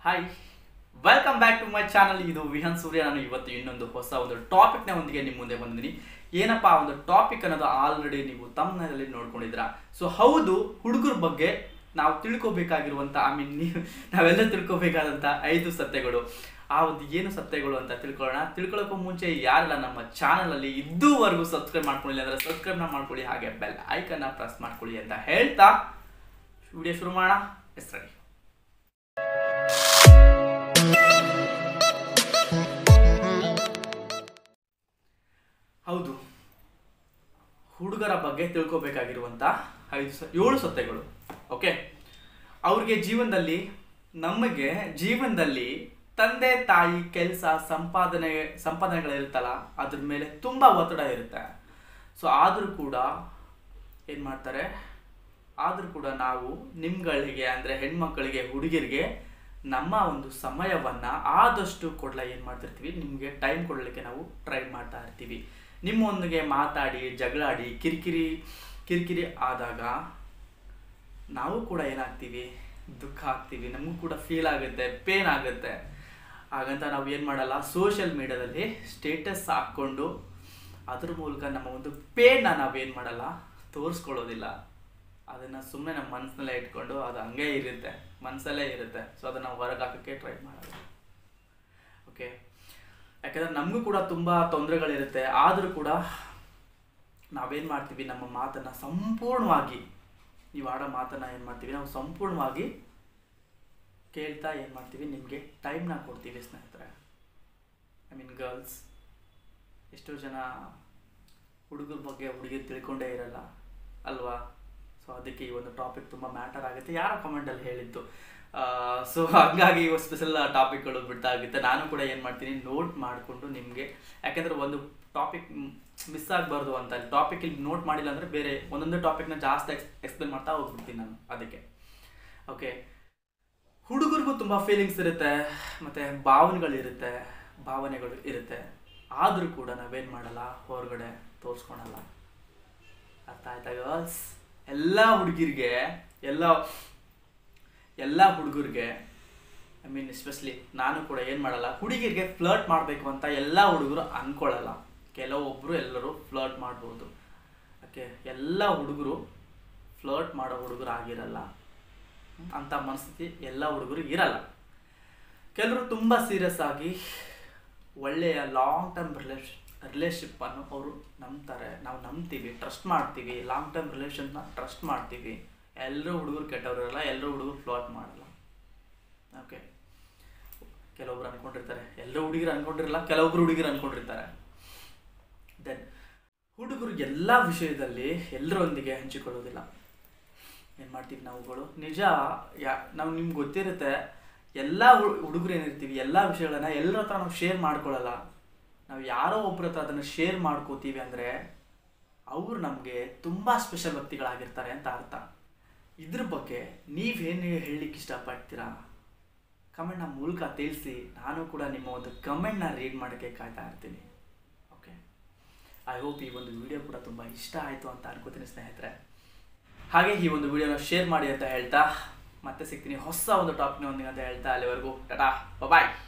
hi welcome back to my channel ಇದು ವಿಹನ್ ಸೂರ್ಯ ನಾನು ಇವತ್ತು ಇನ್ನೊಂದು ಹೊಸ ಒಂದು ಟಾಪಿಕ್ನ ಒಂದಿಗೆ ನಿಮ್ಮ ಮುಂದೆ ಬಂದಿದ್ದೀನಿ ಏನಪ್ಪ ಆ ಒಂದು ಟಾಪಿಕ್ ಅನ್ನೋದು ಆಲ್ರೆಡಿ ನೀವು ತಮ್ಮನಲ್ಲಿ ನೋಡ್ಕೊಂಡಿದ್ದೀರಾ ಸೊ ಹೌದು ಹುಡುಗರ ಬಗ್ಗೆ ನಾವು ತಿಳ್ಕೊಬೇಕಾಗಿರುವಂಥ ಐ ಮೀನ್ ನೀವು ನಾವೆಲ್ಲ ತಿಳ್ಕೊಬೇಕಾದಂಥ ಐದು ಸತ್ಯಗಳು ಆ ಒಂದು ಏನು ಸತ್ಯಗಳು ಅಂತ ತಿಳ್ಕೊಳ್ಳೋಣ ತಿಳ್ಕೊಳ್ಳೋಕ್ಕೂ ಮುಂಚೆ ಯಾರೆಲ್ಲ ನಮ್ಮ ಚಾನಲಲ್ಲಿ ಇದುವರೆಗೂ ಸಬ್ಸ್ಕ್ರೈಬ್ ಮಾಡ್ಕೊಳ್ಳಿ ಅಂದರೆ ಸಬ್ಸ್ಕ್ರೈಬ್ನ ಮಾಡ್ಕೊಳ್ಳಿ ಹಾಗೆ ಬೆಲ್ ಐಕನ್ನ ಪ್ರೆಸ್ ಮಾಡ್ಕೊಳ್ಳಿ ಅಂತ ಹೇಳ್ತಾ ವಿಡಿಯೋ ಶುರು ಮಾಡೋಣ ಎಸ್ ರೆಡಿ ಹೌದು ಹುಡುಗರ ಬಗ್ಗೆ ತಿಳ್ಕೊಬೇಕಾಗಿರುವಂಥ ಐದು ಸ ಏಳು ಸತ್ಯಗಳು ಓಕೆ ಅವ್ರಿಗೆ ಜೀವನದಲ್ಲಿ ನಮಗೆ ಜೀವನದಲ್ಲಿ ತಂದೆ ತಾಯಿ ಕೆಲಸ ಸಂಪಾದನೆ ಸಂಪಾದನೆಗಳಿರುತ್ತಲ್ಲ ಅದ್ರ ಮೇಲೆ ತುಂಬ ಒತ್ತಡ ಇರುತ್ತೆ ಸೊ ಆದರೂ ಕೂಡ ಏನು ಮಾಡ್ತಾರೆ ಆದರೂ ಕೂಡ ನಾವು ನಿಮ್ಗಳಿಗೆ ಅಂದರೆ ಹೆಣ್ಮಕ್ಳಿಗೆ ಹುಡುಗಿರಿಗೆ ನಮ್ಮ ಒಂದು ಸಮಯವನ್ನು ಆದಷ್ಟು ಕೊಡಲ ಏನು ಮಾಡ್ತಿರ್ತೀವಿ ನಿಮಗೆ ಟೈಮ್ ಕೊಡಲಿಕ್ಕೆ ನಾವು ಟ್ರೈ ಮಾಡ್ತಾ ಇರ್ತೀವಿ ನಿಮ್ಮೊಂದಿಗೆ ಮಾತಾಡಿ ಜಗಳಾಡಿ ಕಿರಿಕಿರಿ ಕಿರಿಕಿರಿ ಆದಾಗ ನಾವು ಕೂಡ ಏನಾಗ್ತೀವಿ ದುಃಖ ಆಗ್ತೀವಿ ನಮಗೂ ಕೂಡ ಫೀಲ್ ಆಗುತ್ತೆ ಪೇನ್ ಆಗುತ್ತೆ ಹಾಗಂತ ನಾವು ಏನು ಮಾಡಲ್ಲ ಸೋಷಿಯಲ್ ಮೀಡಿಯಾದಲ್ಲಿ ಸ್ಟೇಟಸ್ ಹಾಕ್ಕೊಂಡು ಅದ್ರ ಮೂಲಕ ನಮ್ಮ ಒಂದು ಪೇನ್ನ ನಾವೇನು ಮಾಡಲ್ಲ ತೋರಿಸ್ಕೊಳ್ಳೋದಿಲ್ಲ ಅದನ್ನು ಸುಮ್ಮನೆ ನಮ್ಮ ಮನಸ್ಸಿನಲ್ಲೇ ಇಟ್ಕೊಂಡು ಅದು ಹಂಗೆ ಇರುತ್ತೆ ಮನಸ್ಸಲ್ಲೇ ಇರುತ್ತೆ ಸೊ ಅದನ್ನು ಹೊರಗೆ ಹಾಕೋಕ್ಕೆ ಟ್ರೈ ಮಾಡಲ್ಲ ಓಕೆ ಯಾಕಂದರೆ ನಮಗೂ ಕೂಡ ತುಂಬ ತೊಂದರೆಗಳಿರುತ್ತೆ ಆದರೂ ಕೂಡ ನಾವೇನು ಮಾಡ್ತೀವಿ ನಮ್ಮ ಮಾತನ್ನು ಸಂಪೂರ್ಣವಾಗಿ ನೀವು ಆಡೋ ಮಾತನ್ನು ಏನು ಮಾಡ್ತೀವಿ ನಾವು ಸಂಪೂರ್ಣವಾಗಿ ಕೇಳ್ತಾ ಏನು ಮಾಡ್ತೀವಿ ನಿಮಗೆ ಟೈಮ್ನ ಕೊಡ್ತೀವಿ ಸ್ನೇಹಿತರೆ ಐ ಮೀನ್ ಗರ್ಲ್ಸ್ ಎಷ್ಟೋ ಜನ ಹುಡುಗರ ಬಗ್ಗೆ ಹುಡುಗಿ ತಿಳ್ಕೊಂಡೇ ಇರಲ್ಲ ಅಲ್ವಾ ಸೊ ಅದಕ್ಕೆ ಈ ಒಂದು ಟಾಪಿಕ್ ತುಂಬ ಮ್ಯಾಟರ್ ಆಗುತ್ತೆ ಯಾರೋ ಕಮೆಂಟಲ್ಲಿ ಹೇಳಿದ್ದು ಸೊ ಹಂಗಾಗಿ ಇವಾಗ ಸ್ಪೆಷಲ್ ಟಾಪಿಕ್ಗಳು ಬಿಡ್ತಾ ಆಗುತ್ತೆ ನಾನು ಕೂಡ ಏನು ಮಾಡ್ತೀನಿ ನೋಟ್ ಮಾಡಿಕೊಂಡು ನಿಮಗೆ ಯಾಕೆಂದರೆ ಒಂದು ಟಾಪಿಕ್ ಮಿಸ್ ಆಗಬಾರ್ದು ಅಂತ ಟಾಪಿಕ್ ಇಲ್ಲಿ ನೋಟ್ ಮಾಡಿಲ್ಲ ಅಂದರೆ ಬೇರೆ ಒಂದೊಂದು ಟಾಪಿಕ್ನ ಜಾಸ್ತಿ ಎಕ್ಸ್ ಎಕ್ಸ್ಪ್ಲೇನ್ ಮಾಡ್ತಾ ಹೋಗ್ಬಿಡ್ತೀನಿ ನಾನು ಅದಕ್ಕೆ ಓಕೆ ಹುಡುಗರಿಗೂ ತುಂಬ ಫೀಲಿಂಗ್ಸ್ ಇರುತ್ತೆ ಮತ್ತು ಭಾವನೆಗಳಿರುತ್ತೆ ಭಾವನೆಗಳು ಇರುತ್ತೆ ಆದರೂ ಕೂಡ ನಾವೇನು ಮಾಡಲ್ಲ ಹೊರಗಡೆ ತೋರಿಸ್ಕೊಳಲ್ಲ ಅರ್ಥ ಆಯ್ತಾ ಗರ್ಲ್ಸ್ ಎಲ್ಲ ಹುಡುಗಿರಿಗೆ ಎಲ್ಲ ಎಲ್ಲ ಹುಡುಗರಿಗೆ ಐ ಮೀನ್ ಎಸ್ಪೆಷಲಿ ನಾನು ಕೂಡ ಏನು ಮಾಡಲ್ಲ ಹುಡುಗಿರಿಗೆ ಫ್ಲರ್ಟ್ ಮಾಡಬೇಕು ಅಂತ ಎಲ್ಲ ಹುಡುಗರು ಅಂದ್ಕೊಳ್ಳಲ್ಲ ಕೆಲವೊಬ್ಬರು ಎಲ್ಲರೂ ಫ್ಲರ್ಟ್ ಮಾಡ್ಬೋದು ಓಕೆ ಎಲ್ಲ ಹುಡುಗರು ಫ್ಲರ್ಟ್ ಮಾಡೋ ಹುಡುಗರು ಆಗಿರಲ್ಲ ಅಂಥ ಮನಸ್ಥಿತಿ ಎಲ್ಲ ಹುಡುಗರು ಇರಲ್ಲ ಕೆಲವರು ತುಂಬ ಸೀರಿಯಸ್ ಆಗಿ ಒಳ್ಳೆಯ ಲಾಂಗ್ ಟರ್ಮ್ ರಿಲೇಶನ್ ರಿಲೇಶಿಪ್ಪನ್ನು ಅವರು ನಂಬ್ತಾರೆ ನಾವು ನಂಬ್ತೀವಿ ಟ್ರಸ್ಟ್ ಮಾಡ್ತೀವಿ ಲಾಂಗ್ ಟರ್ಮ್ ರಿಲೇಷನ್ನ ಟ್ರಸ್ಟ್ ಮಾಡ್ತೀವಿ ಎಲ್ಲರೂ ಹುಡುಗರು ಕೆಟ್ಟವ್ರು ಇರಲ್ಲ ಎಲ್ಲರೂ ಹುಡುಗರು ಫ್ಲಾಟ್ ಮಾಡಲ್ಲ ಓಕೆ ಕೆಲವೊಬ್ರು ಅಂದ್ಕೊಂಡಿರ್ತಾರೆ ಎಲ್ಲರೂ ಹುಡುಗಿರು ಅಂದ್ಕೊಂಡಿರಲ್ಲ ಕೆಲವೊಬ್ರು ಹುಡುಗಿರು ಅಂದ್ಕೊಂಡಿರ್ತಾರೆ ದೆನ್ ಹುಡುಗರು ಎಲ್ಲ ವಿಷಯದಲ್ಲಿ ಎಲ್ಲರೊಂದಿಗೆ ಹಂಚಿಕೊಳ್ಳೋದಿಲ್ಲ ಏನು ಮಾಡ್ತೀವಿ ನಾವುಗಳು ನಿಜ ಯಾ ನಾವು ನಿಮ್ಗೆ ಗೊತ್ತಿರುತ್ತೆ ಎಲ್ಲ ಹುಡುಗರು ಏನಿರ್ತೀವಿ ಎಲ್ಲ ವಿಷಯಗಳನ್ನ ಎಲ್ಲರ ಹತ್ರ ನಾವು ಶೇರ್ ಮಾಡ್ಕೊಳ್ಳಲ್ಲ ನಾವು ಯಾರೋ ಒಬ್ಬರ ಹತ್ರ ಅದನ್ನು ಶೇರ್ ಮಾಡ್ಕೋತೀವಿ ಅಂದರೆ ಅವರು ನಮಗೆ ತುಂಬ ಸ್ಪೆಷಲ್ ವ್ಯಕ್ತಿಗಳಾಗಿರ್ತಾರೆ ಅಂತ ಅರ್ಥ ಇದ್ರ ಬಗ್ಗೆ ನೀವೇನು ಹೇಳಲಿಕ್ಕೆ ಇಷ್ಟಪಡ್ತೀರಾ ಕಮೆಂಟ್ನ ಮೂಲಕ ತಿಳಿಸಿ ನಾನು ಕೂಡ ನಿಮ್ಮ ಒಂದು ಕಮೆಂಟ್ನ ರೀಡ್ ಮಾಡೋಕ್ಕೆ ಕಾಯ್ತಾ ಇರ್ತೀನಿ ಓಕೆ ಐ ಹೋಪ್ ಈ ಒಂದು ವಿಡಿಯೋ ಕೂಡ ತುಂಬ ಇಷ್ಟ ಆಯಿತು ಅಂತ ಅನ್ಕೋತೀನಿ ಸ್ನೇಹಿತರೆ ಹಾಗೆ ಈ ಒಂದು ವಿಡಿಯೋನ ಶೇರ್ ಮಾಡಿ ಅಂತ ಹೇಳ್ತಾ ಮತ್ತೆ ಸಿಗ್ತೀನಿ ಹೊಸ ಒಂದು ಟಾಪಿಕ್ನ ಒಂದಿಗೆ ಅಂತ ಹೇಳ್ತಾ ಅಲ್ಲಿವರೆಗೂ ಟಾಟಾ ಬಾಯ್